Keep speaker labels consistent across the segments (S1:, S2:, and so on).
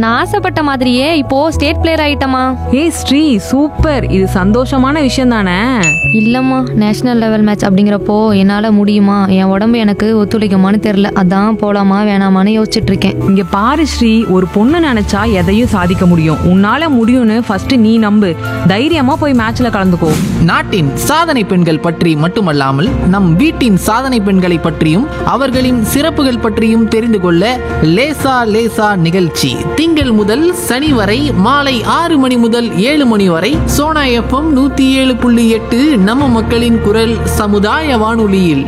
S1: நான் ஆசைப்பட்ட மாதிரியே இப்போ ஸ்டேட் பிளேயர் ஆயிட்டமா
S2: ஏய் ஸ்ரீ சூப்பர் இது சந்தோஷமான விஷயம் தானே
S1: இல்லம்மா நேஷனல் லெவல் மேட்ச் அப்படிங்கிறப்போ என்னால முடியுமா என் உடம்பு எனக்கு ஒத்துழைக்குமான்னு தெரியல அதான் போலாமா வேணாமான்னு யோசிச்சுட்டு இருக்கேன்
S2: இங்க பாரு ஸ்ரீ ஒரு பொண்ணு நினைச்சா எதையும் சாதிக்க முடியும் உன்னால முடியும்னு ஃபர்ஸ்ட் நீ நம்பு தைரியமா போய் மேட்ச்ல கலந்துக்கோ
S3: நாட்டின் சாதனை பெண்கள் பற்றி மட்டுமல்லாமல் நம் வீட்டின் சாதனை பெண்களை பற்றியும் அவர்களின் சிறப்புகள் பற்றியும் தெரிந்து கொள்ள லேசா லேசா நிகழ்ச்சி திங்கள் முதல் சனி வரை மாலை ஆறு மணி முதல் ஏழு மணி வரை சோனா எஃப்எம் நூத்தி ஏழு புள்ளி எட்டு நம்ம மக்களின் குரல் சமுதாய வானொலியில்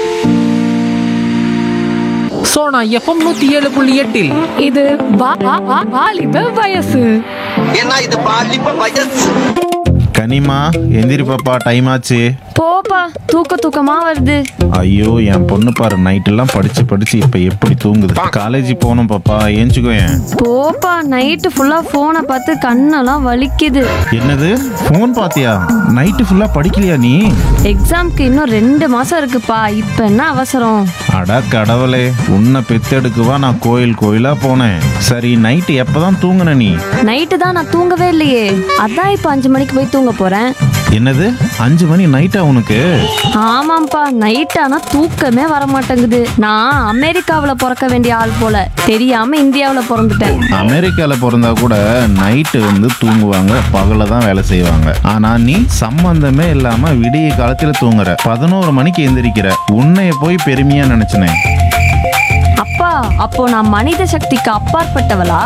S3: சோனா எஃப்எம் நூத்தி ஏழு புள்ளி எட்டில்
S1: இது வாலிப வயசு
S4: ஏன்னா இது பாலிப்ப வயசு
S5: கனிமா எந்திரி பாப்பா டைம் ஆச்சு
S1: போப்பா தூக்க தூக்கமா வருது
S5: ஐயோ என் பொண்ணு பாரு நைட் எல்லாம் படிச்சு படிச்சு இப்ப எப்படி தூங்குது காலேஜ் போகணும் பாப்பா ஏஞ்சுக்கோ ஏன்
S1: போப்பா நைட்டு ஃபுல்லா போனை பார்த்து கண்ணெல்லாம் வலிக்குது
S5: என்னது ஃபோன் பாத்தியா நைட்டு ஃபுல்லா படிக்கலையா நீ
S1: எக்ஸாம்க்கு இன்னும் ரெண்டு மாசம் இருக்குப்பா இப்ப என்ன அவசரம்
S5: அட கடவுளே உன்னை பெத்தெடுக்கவா நான் கோயில் கோயிலா போனேன் சரி நைட்டு எப்பதான் தூங்குன நீ
S1: நைட்டு தான் நான் தூங்கவே இல்லையே அதான் இப்ப அஞ்சு மணிக்கு போய் தூங்க போறேன்
S5: என்னது அஞ்சு மணி நைட்டா உனக்கு
S1: ஆமாப்பா நைட் ஆனா தூக்கமே வர மாட்டேங்குது நான் அமெரிக்காவுல பிறக்க வேண்டிய ஆள் போல தெரியாம இந்தியாவுல பிறந்துட்டேன்
S5: அமெரிக்கால பிறந்தா கூட நைட்டு வந்து தூங்குவாங்க பகல தான் வேலை செய்வாங்க ஆனா நீ சம்பந்தமே இல்லாம விடிய காலத்துல தூங்குற பதினோரு மணிக்கு எந்திரிக்கிற உன்னைய போய் பெருமையா நினைச்சனே
S1: அப்பா அப்போ நான் மனித சக்திக்கு அப்பாற்பட்டவளா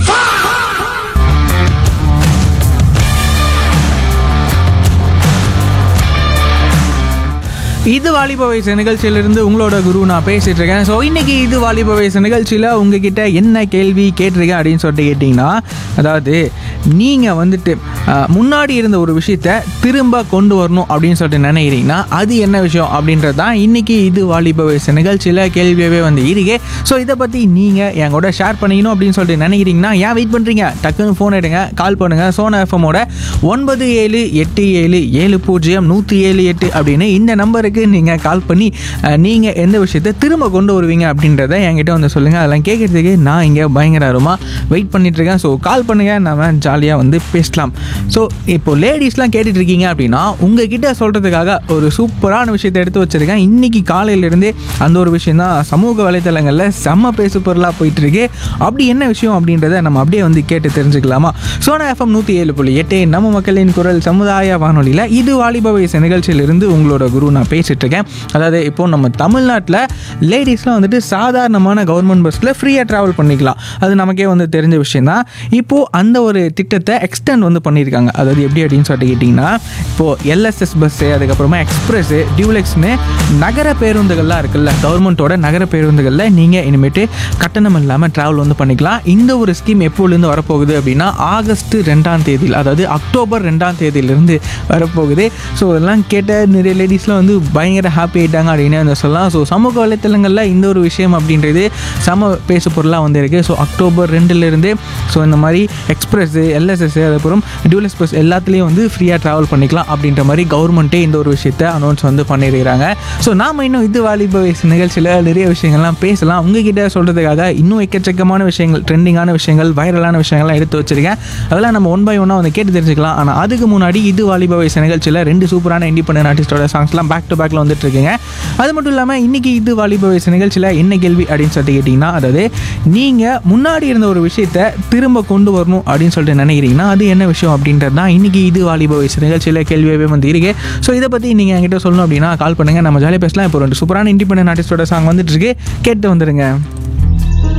S6: இது வாலிப வயசு நிகழ்ச்சியிலிருந்து உங்களோட குரு நான் பேசிட்டு இருக்கேன் ஸோ இன்னைக்கு இது வாலிப வயசு நிகழ்ச்சியில் உங்ககிட்ட என்ன கேள்வி கேட்டிருக்கேன் அப்படின்னு சொல்லிட்டு கேட்டிங்கன்னா அதாவது நீங்கள் வந்துட்டு அஹ், முன்னாடி இருந்த ஒரு விஷயத்த திரும்ப கொண்டு வரணும் அப்படின்னு சொல்லிட்டு நினைக்கிறீங்கன்னா அது என்ன விஷயம் அப்படின்றது தான் இன்னைக்கு இது வாலிப வயசு நிகழ்ச்சியில் கேள்வியாகவே வந்து இருக்கு ஸோ இதை பற்றி நீங்கள் என் கூட ஷேர் பண்ணிக்கணும் அப்படின்னு சொல்லிட்டு நினைக்கிறீங்கன்னா ஏன் வெயிட் பண்ணுறீங்க டக்குன்னு ஃபோன் எடுங்க கால் பண்ணுங்கள் சோனா எஃப்எம்மோட ஒன்பது ஏழு எட்டு ஏழு ஏழு பூஜ்ஜியம் நூற்றி ஏழு எட்டு அப்படின்னு இந்த நம்பருக்கு நீங்கள் கால் பண்ணி நீங்கள் எந்த விஷயத்தை திரும்ப கொண்டு வருவீங்க அப்படின்றத என்கிட்ட வந்து சொல்லுங்கள் அதெல்லாம் கேட்குறதுக்கு நான் இங்கே பயங்கர ஆர்வமாக வெயிட் பண்ணிட்டுருக்கேன் ஸோ கால் பண்ணுங்கள் நம்ம ஜாலியாக வந்து பேசலாம் ஸோ இப்போ லேடிஸ்லாம் கேட்டுட்டு இருக்கீங்க அப்படின்னா உங்ககிட்ட சொல்கிறதுக்காக ஒரு சூப்பரான விஷயத்தை எடுத்து வச்சுருக்கேன் இன்றைக்கி காலையிலேருந்தே அந்த ஒரு விஷயம் தான் சமூக வலைத்தளங்களில் செம்ம பேசு பொருளாக போயிட்டு இருக்கு அப்படி என்ன விஷயம் அப்படின்றத நம்ம அப்படியே வந்து கேட்டு தெரிஞ்சுக்கலாமா சோனா எஃப்எம் நூற்றி ஏழு புள்ளி எட்டு நம்ம மக்களின் குரல் சமுதாய வானொலியில் இது வாலிப வயசு நிகழ்ச்சியிலிருந்து உங்களோட குரு நான் பேசிட்டு இருக்கேன் அதாவது இப்போ நம்ம தமிழ்நாட்டில் லேடிஸ்லாம் வந்துட்டு சாதாரணமான கவர்மெண்ட் பஸ்ஸில் ஃப்ரீயாக ட்ராவல் பண்ணிக்கலாம் அது நமக்கே வந்து தெரிஞ்ச விஷயம் தான் இப்போது அந்த ஒரு திட்டத்தை எக்ஸ்டெண்ட் வந்து பண்ணியிருக்காங்க அதாவது எப்படி அப்படின்னு சொல்லிட்டு கேட்டிங்கன்னா இப்போது எல்எஸ்எஸ் பஸ்ஸு அதுக்கப்புறமா எக்ஸ்பிரஸ்ஸு டியூலெக்ஸ்னு நகர பேருந்துகள்லாம் இருக்குல்ல கவர்மெண்ட்டோட நகர பேருந்துகளில் நீங்கள் இனிமேட்டு கட்டணம் இல்லாமல் ட்ராவல் வந்து பண்ணிக்கலாம் இந்த ஒரு ஸ்கீம் எப்போலேருந்து வரப்போகுது அப்படின்னா ஆகஸ்ட் ரெண்டாம் தேதியில் அதாவது அக்டோபர் ரெண்டாம் தேதியிலிருந்து வரப்போகுது ஸோ இதெல்லாம் கேட்ட நிறைய லேடிஸ்லாம் வந்து பயங்கர ஹாப்பி ஆயிட்டாங்க அப்படின்னு வந்து சொல்லலாம் ஸோ சமூக வலைத்தளங்களில் இந்த ஒரு விஷயம் அப்படின்றது சம பேசு பொருளாக வந்து இருக்குது ஸோ அக்டோபர் ரெண்டுலேருந்து ஸோ இந்த மாதிரி எக்ஸ்பிரஸ்ஸு எல்எஸ்எஸ் அதுக்கப்புறம் டியூல் எக்ஸ்பிரஸ் எல்லாத்துலேயும் வந்து ஃப்ரீயாக ட்ராவல் பண்ணிக்கலாம் அப்படின்ற மாதிரி கவர்மெண்ட்டே இந்த ஒரு விஷயத்தை அனௌன்ஸ் வந்து பண்ணியிருக்கிறாங்க ஸோ நாம் இன்னும் இது வாலிப வயசு நிகழ்ச்சியில் நிறைய விஷயங்கள்லாம் பேசலாம் உங்ககிட்ட சொல்கிறதுக்காக இன்னும் எக்கச்சக்கமான விஷயங்கள் ட்ரெண்டிங்கான விஷயங்கள் வைரலான விஷயங்கள்லாம் எடுத்து வச்சிருக்கேன் அதெல்லாம் நம்ம ஒன் பை ஒன்னாக வந்து கேட்டு தெரிஞ்சுக்கலாம் ஆனால் அதுக்கு முன்னாடி இது வாலிப வயசு நிகழ்ச்சியில் ரெண்டு சூப்பரான இண்டிபெண்டன்ட் ஆர்டிஸ்டோட சாங்ஸ்லாம் பேக் டு பேக்கில் வந்துட்டு இருக்குங்க அது மட்டும் இல்லாமல் இன்னைக்கு இது வாலிப வயசு நிகழ்ச்சியில் என்ன கேள்வி அப்படின்னு சொல்லிட்டு கேட்டிங்கன்னா அதாவது நீங்கள் முன்னாடி இருந்த ஒரு விஷயத்தை திரும்ப கொண்டு வரணும் அப்படின்னு சொல்லிட்டு நினைக்கிறீங்கன்னா அது என்ன விஷயம் அப்படின்றது தான் இன்னைக்கு இது வாலிப வயசு நிகழ்ச்சியில் கேள்வியாகவே வந்து இருக்கு ஸோ இதை பற்றி நீங்கள் என்கிட்ட சொல்லணும் அப்படின்னா கால் பண்ணுங்கள் நம்ம ஜாலியாக பேசலாம் இப்போ ரெண்டு சூப்பரான இண்டிபெண்டன்ட் ஆர்டிஸ்டோட சாங் வந்துட்டு இருக்கு கேட்டு வந்துடுங்க